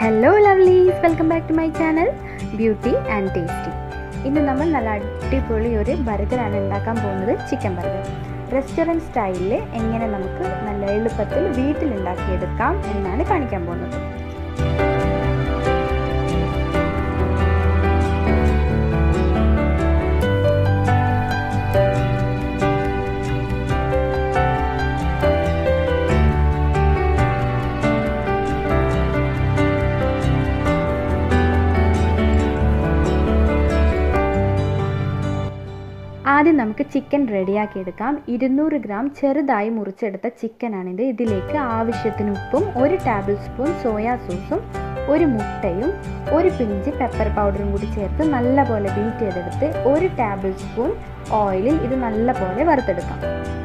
hello lovelies welcome back to my channel beauty and tasty ഇന്ന് നമ്മൾ നല്ല അടിപൊളി ഒരു ബർഗറാണ് ഉണ്ടാക്കാൻ പോകുന്നത് ചിക്കൻ ബർഗർ റെസ്റ്റോറൻറ്റ് സ്റ്റൈലിൽ എങ്ങനെ നമുക്ക് നല്ല എളുപ്പത്തിൽ വീട്ടിൽ ഉണ്ടാക്കിയെടുക്കാം എന്നാണ് കാണിക്കാൻ പോകുന്നത് ആദ്യം നമുക്ക് ചിക്കൻ റെഡിയാക്കി എടുക്കാം ഇരുന്നൂറ് ഗ്രാം ചെറുതായി മുറിച്ചെടുത്ത ചിക്കനാണിത് ഇതിലേക്ക് ആവശ്യത്തിന് ഉപ്പും ഒരു ടേബിൾ സ്പൂൺ സോയാ സോസും ഒരു മുട്ടയും ഒരു പിഞ്ച് പെപ്പർ പൗഡറും കൂടി ചേർത്ത് നല്ലപോലെ ബീറ്റ് ചെയ്തെടുത്ത് ഒരു ടേബിൾ സ്പൂൺ ഓയിലിൽ ഇത് നല്ലപോലെ വറുത്തെടുക്കാം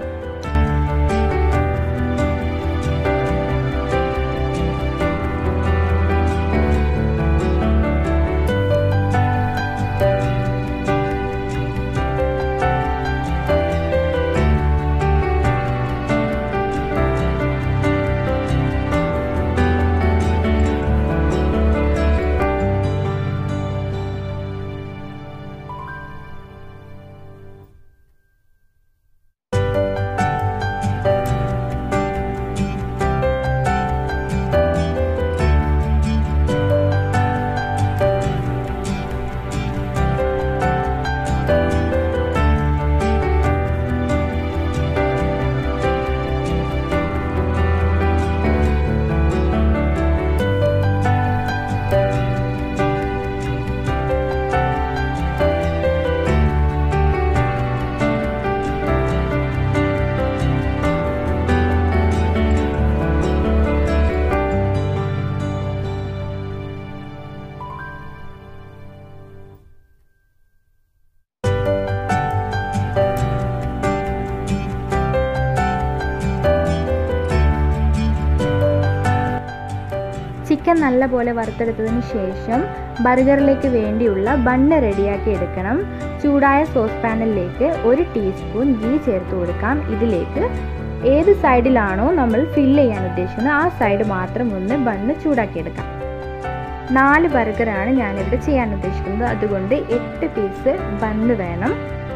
ചിക്കൻ നല്ലപോലെ വറുത്തെടുത്തതിന് ശേഷം ബർഗറിലേക്ക് വേണ്ടിയുള്ള ബണ്ണ് റെഡിയാക്കി എടുക്കണം ചൂടായ സോസ് പാനിലേക്ക് ഒരു ടീസ്പൂൺ ഗീ ചേർത്ത് കൊടുക്കാം ഇതിലേക്ക് ഏത് സൈഡിലാണോ നമ്മൾ ഫില്ല് ചെയ്യാൻ ഉദ്ദേശിക്കുന്നത് ആ സൈഡ് മാത്രം ഒന്ന് ബണ്ണ് ചൂടാക്കിയെടുക്കാം നാല് ബർഗറാണ് ഞാനിവിടെ ചെയ്യാൻ ഉദ്ദേശിക്കുന്നത് അതുകൊണ്ട് എട്ട് പീസ് ബണ്ണ് വേണം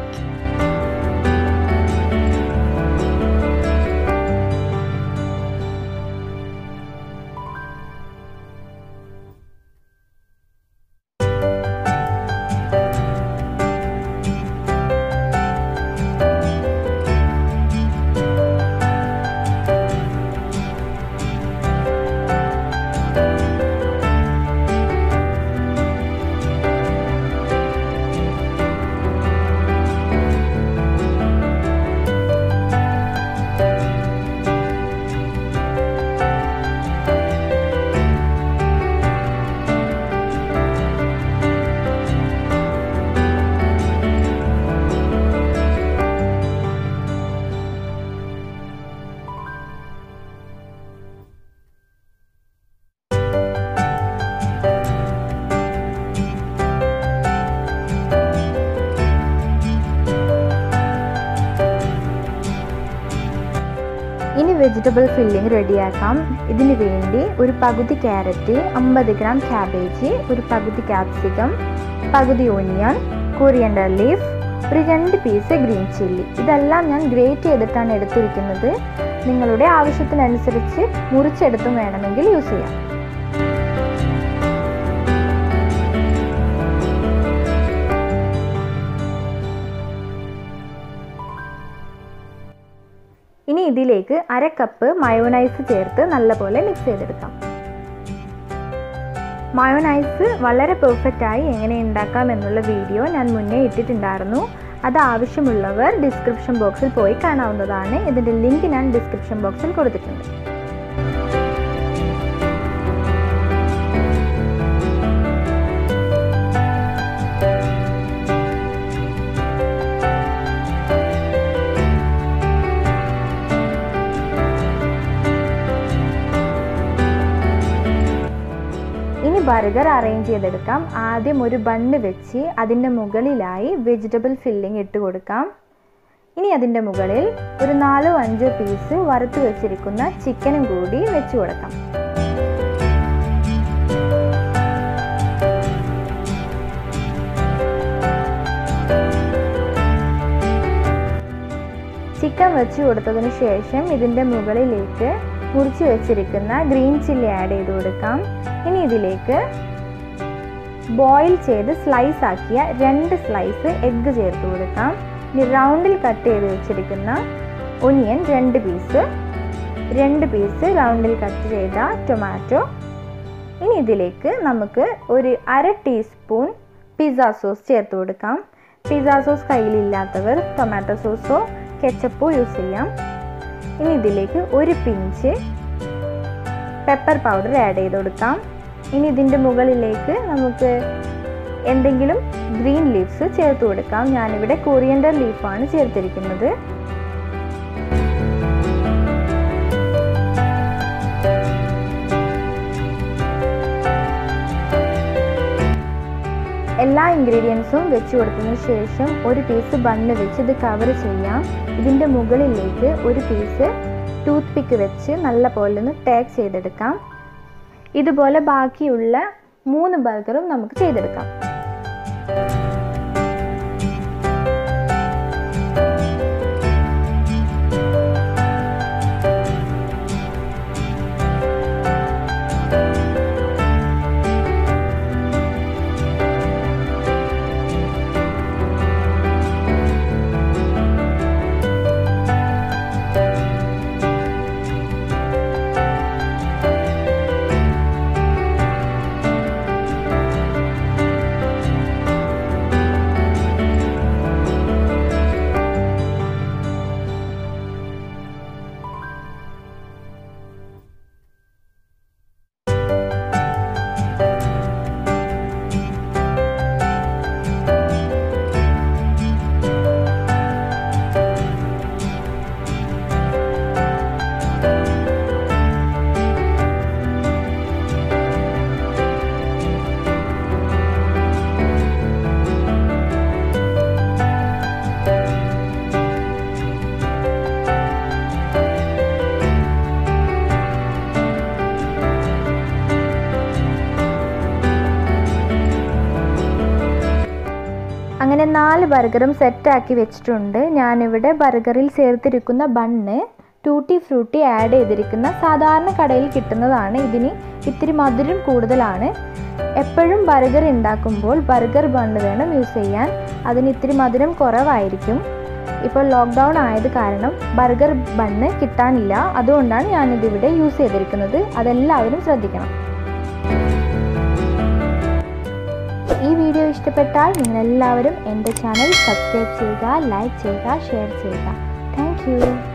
ഇനി വെജിറ്റബിൾ ഫില്ലിംഗ് റെഡിയാക്കാം ഇതിന് വേണ്ടി ഒരു പകുതി ക്യാരറ്റ് അമ്പത് ഗ്രാം ക്യാബേജ് ഒരു പകുതി ക്യാപ്സിക്കം പകുതി ഓനിയൻ കൊറിയൻഡർ ലീഫ് ഒരു രണ്ട് പീസ് ഗ്രീൻ ചില്ലി ഇതെല്ലാം ഞാൻ ഗ്രേറ്റ് ചെയ്തിട്ടാണ് എടുത്തിരിക്കുന്നത് നിങ്ങളുടെ ആവശ്യത്തിനനുസരിച്ച് മുറിച്ചെടുത്തും വേണമെങ്കിൽ യൂസ് ചെയ്യാം ഇനി ഇതിലേക്ക് അര കപ്പ് മയോനൈസ് ചേർത്ത് നല്ലപോലെ മിക്സ് ചെയ്തെടുക്കാം മയോനൈസ് വളരെ പെർഫെക്റ്റ് ആയി എങ്ങനെ ഉണ്ടാക്കാം എന്നുള്ള വീഡിയോ ഞാൻ മുന്നേ ഇട്ടിട്ടുണ്ടായിരുന്നു അത് ആവശ്യമുള്ളവർ ഡിസ്ക്രിപ്ഷൻ ബോക്സിൽ പോയി കാണാവുന്നതാണ് ഇതിൻ്റെ ലിങ്ക് ഞാൻ ഡിസ്ക്രിപ്ഷൻ ബോക്സിൽ കൊടുത്തിട്ടുണ്ട് ഇനി ബർഗർ അറേഞ്ച് ചെയ്തെടുക്കാം ആദ്യം ഒരു ബണ്ണ് വെച്ച് അതിൻ്റെ മുകളിലായി വെജിറ്റബിൾ ഫില്ലിംഗ് ഇട്ട് കൊടുക്കാം ഇനി അതിൻ്റെ മുകളിൽ ഒരു നാലോ അഞ്ചോ പീസ് വറുത്ത് വെച്ചിരിക്കുന്ന ചിക്കനും കൂടി വെച്ച് കൊടുക്കാം എല്ലാം വെച്ച് കൊടുത്തതിന് ശേഷം ഇതിൻ്റെ മുകളിലേക്ക് മുറിച്ച് വെച്ചിരിക്കുന്ന ഗ്രീൻ ചില്ലി ആഡ് ചെയ്ത് കൊടുക്കാം ഇനി ഇതിലേക്ക് ബോയിൽ ചെയ്ത് സ്ലൈസ് ആക്കിയ രണ്ട് സ്ലൈസ് എഗ്ഗ് ചേർത്ത് കൊടുക്കാം ഇനി റൗണ്ടിൽ കട്ട് ചെയ്ത് വെച്ചിരിക്കുന്ന ഒനിയൻ രണ്ട് പീസ് രണ്ട് പീസ് റൗണ്ടിൽ കട്ട് ചെയ്ത ടൊമാറ്റോ ഇനി ഇതിലേക്ക് നമുക്ക് ഒരു അര ടീസ്പൂൺ പിസ്സ സോസ് ചേർത്ത് കൊടുക്കാം പിസ്സ സോസ് കയ്യിലില്ലാത്തവർ ടൊമാറ്റോ സോസോ കെച്ചപ്പോ യൂസ് ചെയ്യാം ഇനി ഇതിലേക്ക് ഒരു പിഞ്ച് പെപ്പർ പൗഡർ ആഡ് ചെയ്ത് കൊടുക്കാം ഇനി ഇതിൻ്റെ മുകളിലേക്ക് നമുക്ക് എന്തെങ്കിലും ഗ്രീൻ ലീവ്സ് ചേർത്ത് കൊടുക്കാം ഞാനിവിടെ കൊറിയൻഡർ ലീഫാണ് ചേർത്തിരിക്കുന്നത് എല്ലാ ഇൻഗ്രീഡിയൻസും വെച്ച് കൊടുത്തതിന് ശേഷം ഒരു പീസ് ബണ്ണ് വെച്ച് ഇത് കവർ ചെയ്യാം ഇതിൻ്റെ മുകളിലേക്ക് ഒരു പീസ് ടൂത്ത് പിക്ക് വെച്ച് നല്ല പോലെ ഒന്ന് ടാഗ് ചെയ്തെടുക്കാം ഇതുപോലെ ബാക്കിയുള്ള മൂന്ന് ബർഗറും നമുക്ക് ചെയ്തെടുക്കാം അങ്ങനെ നാല് ബർഗറും സെറ്റാക്കി വെച്ചിട്ടുണ്ട് ഞാനിവിടെ ബർഗറിൽ ചേർത്തിരിക്കുന്ന ബണ്ണ് ടൂട്ടി ഫ്രൂട്ടി ആഡ് ചെയ്തിരിക്കുന്ന സാധാരണ കടയിൽ കിട്ടുന്നതാണ് ഇതിന് ഇത്തിരി മധുരം കൂടുതലാണ് എപ്പോഴും ബർഗർ ഉണ്ടാക്കുമ്പോൾ ബർഗർ ബണ്ണ് വേണം യൂസ് ചെയ്യാൻ അതിന് ഇത്തിരി മധുരം കുറവായിരിക്കും ഇപ്പോൾ ലോക്ക്ഡൗൺ ആയത് കാരണം ബർഗർ ബണ്ണ് കിട്ടാനില്ല അതുകൊണ്ടാണ് ഞാനിതിവിടെ യൂസ് ചെയ്തിരിക്കുന്നത് അതെല്ലാവരും ശ്രദ്ധിക്കണം ഈ വീഡിയോ ഇഷ്ടപ്പെട്ടാൽ നിങ്ങളെല്ലാവരും എൻ്റെ ചാനൽ സബ്സ്ക്രൈബ് ചെയ്യുക ലൈക്ക് ചെയ്യുക ഷെയർ ചെയ്യുക താങ്ക്